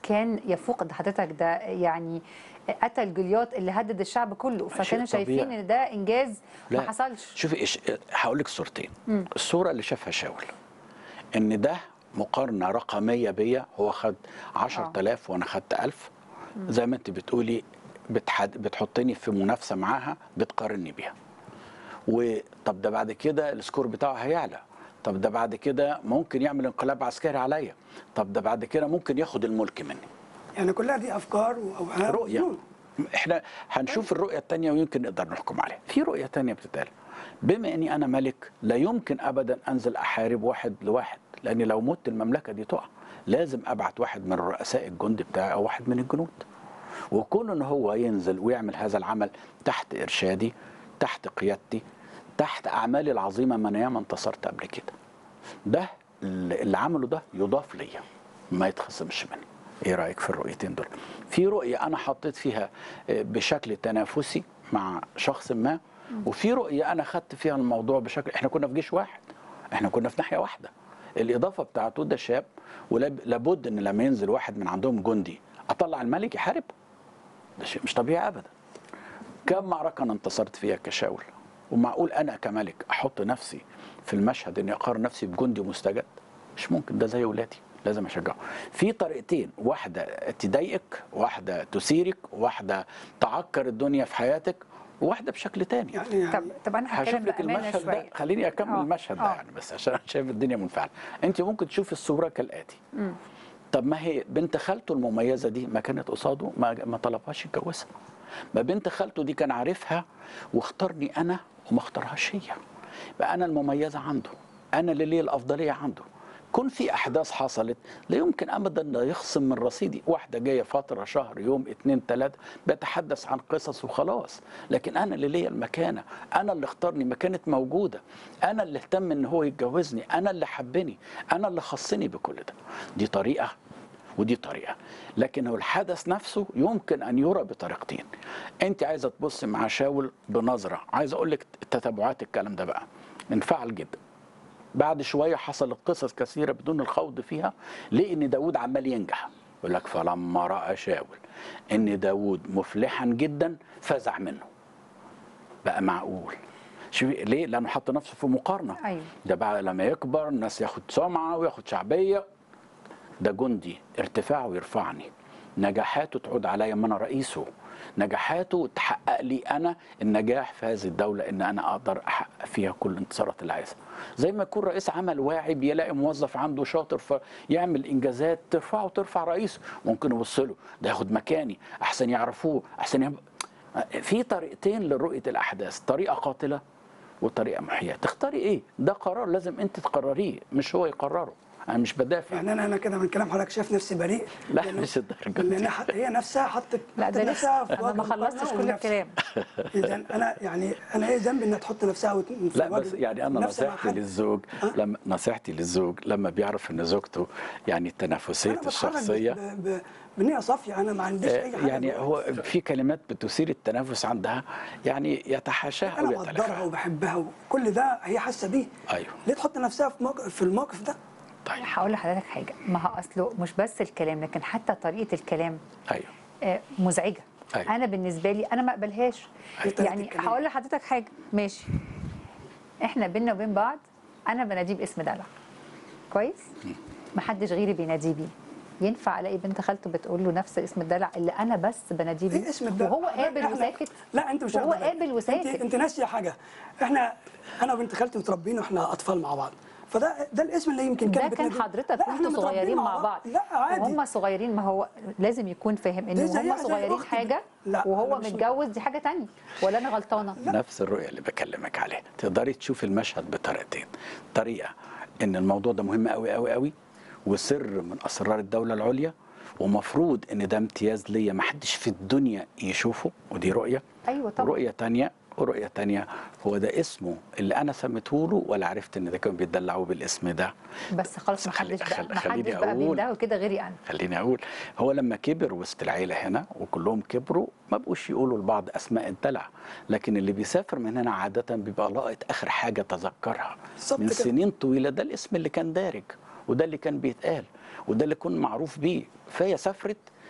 كان يفوق ده حضرتك ده يعني قتل جوليات اللي هدد الشعب كله فكانوا شايفين طبيعي. ان ده انجاز ما لا. حصلش شوفي ايش هقول لك صورتين الصوره اللي شافها شاول ان ده مقارنه رقميه بيا هو خد 10000 وانا خدت 1000 زي ما انت بتقولي بتحد بتحطني في منافسه معاها بتقارني بيها وطب ده بعد كده السكور بتاعه هيعلى طب ده بعد كده ممكن يعمل انقلاب عسكري عليا طب ده بعد كده ممكن ياخد الملك مني يعني كلها دي افكار واوهام رؤية وظنون. احنا هنشوف الرؤية التانية ويمكن نقدر نحكم عليها في رؤية تانية بتتقال بما اني انا ملك لا يمكن ابدا انزل احارب واحد لواحد لان لو مت المملكة دي تقع لازم ابعت واحد من رؤساء الجند بتاعي او واحد من الجنود وكون ان هو ينزل ويعمل هذا العمل تحت ارشادي تحت قيادتي تحت اعمالي العظيمه ما انا ياما انتصرت قبل كده ده اللي اللي عمله ده يضاف ليا ما يتخصمش مني ايه رايك في الرؤيتين دول في رؤيه انا حطيت فيها آه، بشكل تنافسي مع شخص ما وفي رؤيه انا خدت فيها الموضوع بشكل احنا كنا في جيش واحد احنا كنا في ناحيه واحده الاضافه بتاعته ده شاب ولابد ان لما ينزل واحد من عندهم جندي اطلع الملك يحارب ده شيء مش طبيعي ابدا كم معركه انا انتصرت فيها كشاول ومعقول انا كملك احط نفسي في المشهد اني اقارن نفسي بجندي مستجد مش ممكن ده زي ولادي لازم اشجعه في طريقتين واحده تضايقك واحده تثيرك واحده تعكر الدنيا في حياتك وواحده بشكل تاني يعني طب يعني طب انا هشوف هتكلم لك بامانه المشهد ده شويه خليني اكمل آه، المشهد ده آه. يعني بس عشان انا شايف الدنيا منفعله انت ممكن تشوف الصوره كالاتي طب ما هي بنت خالته المميزه دي ما كانت قصاده ما ما طلبهاش يتجوزها ما بنت خالته دي كان عارفها واختارني انا وما اختارهاش هي بقى انا المميزه عنده انا اللي ليا الافضليه عنده كون في احداث حصلت لا يمكن ابدا لا يخصم من رصيدي واحده جايه فتره شهر يوم اتنين تلاته بتحدث عن قصص وخلاص لكن انا اللي ليا المكانه انا اللي اختارني ما كانت موجوده انا اللي اهتم ان هو يتجوزني انا اللي حبني انا اللي خصني بكل ده دي طريقه ودي طريقه لكن هو الحدث نفسه يمكن ان يرى بطريقتين انت عايزه تبص مع شاول بنظره عايز اقول لك تتبعات الكلام ده بقى انفعل جدا بعد شويه حصلت قصص كثيره بدون الخوض فيها ليه ان داود عمال ينجح يقول لك فلما راى شاول ان داود مفلحا جدا فزع منه بقى معقول شوفي ليه لانه حط نفسه في مقارنه أيوة. ده بقى لما يكبر الناس ياخد سمعه وياخد شعبيه ده جندي ارتفاعه يرفعني نجاحاته تعود عليا ما انا رئيسه نجاحاته تحقق لي انا النجاح في هذه الدوله ان انا اقدر احقق فيها كل الانتصارات اللي عايزها زي ما يكون رئيس عمل واعي بيلاقي موظف عنده شاطر فيعمل انجازات ترفعه وترفع رئيسه ممكن يبص له ده ياخد مكاني احسن يعرفوه احسن يب... في طريقتين لرؤيه الاحداث طريقه قاتله وطريقه محياه تختاري ايه ده قرار لازم انت تقرريه مش هو يقرره انا مش بدافع يعني انا انا كده من كلام حضرتك شايف نفسي بريء لا، لأن- مش الدرجة دي. لان حت- هي نفسها حطت لا ده حطت نفسها لسه في انا وجه ما خلصتش مقارنة كل ونفس. الكلام اذا انا يعني انا ايه ذنبي انها تحط نفسها وت- في لا وجه بس يعني انا نفس مع نصيحتي حد. للزوج لما نصيحتي للزوج لما بيعرف ان زوجته يعني التنافسيه أنا بتحرك الشخصيه ب- ب- بنيه صافيه انا ما عنديش آه، اي حاجه يعني هو في كلمات بتثير التنافس عندها يعني يتحاشاها او انا بقدرها يتلافاها وبحبها وكل ده هي حاسه بيه ايوه ليه تحط نفسها في موقف في الموقف ده طيب هقول لحضرتك حاجه ما هو اصله مش بس الكلام لكن حتى طريقه الكلام ايوه آه، مزعجه أيوة. انا بالنسبه لي انا ما اقبلهاش أيوة. يعني الكلام. هقول لحضرتك حاجه ماشي احنا بينا وبين بعض انا بناديه باسم دلع كويس ما حدش غيري بيناديه بيه ينفع الاقي بنت خالته بتقول له نفس اسم الدلع اللي انا بس بناديه بيه ايه اسم الدلع وهو قابل لا، لا، وساكت لا انت مش وهو واخدة بالك. قابل وساكت انت, انت ناسيه حاجه احنا انا وبنت خالتي متربيين واحنا اطفال مع بعض فده ده الاسم اللي يمكن ده كان كان بتناديه. حضرتك لا، احنا كنتوا صغيرين متربيين مع بعض لا عادي وهم صغيرين ما هو لازم يكون فاهم ان دي زيها هم زي صغيرين أختي. حاجه لا، وهو أنا مش- متجوز دي حاجه تانية ولا انا غلطانه نفس الرؤيه اللي بكلمك عليها تقدري تشوفي المشهد بطريقتين طريقه ان الموضوع ده مهم قوي قوي قوي وسر من اسرار الدوله العليا ومفروض ان ده امتياز ليا ما حدش في الدنيا يشوفه ودي رؤيه ايوه طبعا رؤيه تانية ورؤيه تانية هو ده اسمه اللي انا سميته له ولا عرفت ان ده كانوا بيدلعوه بالاسم ده بس خلاص ما خلي- حدش بقى خل- ما خليني حدش بقى أقول. بيندهوا كده غيري انا خليني اقول هو لما كبر وسط العيله هنا وكلهم كبروا ما بقوش يقولوا لبعض اسماء الدلع لكن اللي بيسافر من هنا عاده بيبقى لاقط اخر حاجه تذكرها بالظبط من كده. سنين طويله ده الاسم اللي كان دارج وده اللي كان بيتقال وده اللي كان معروف بيه فهي سافرت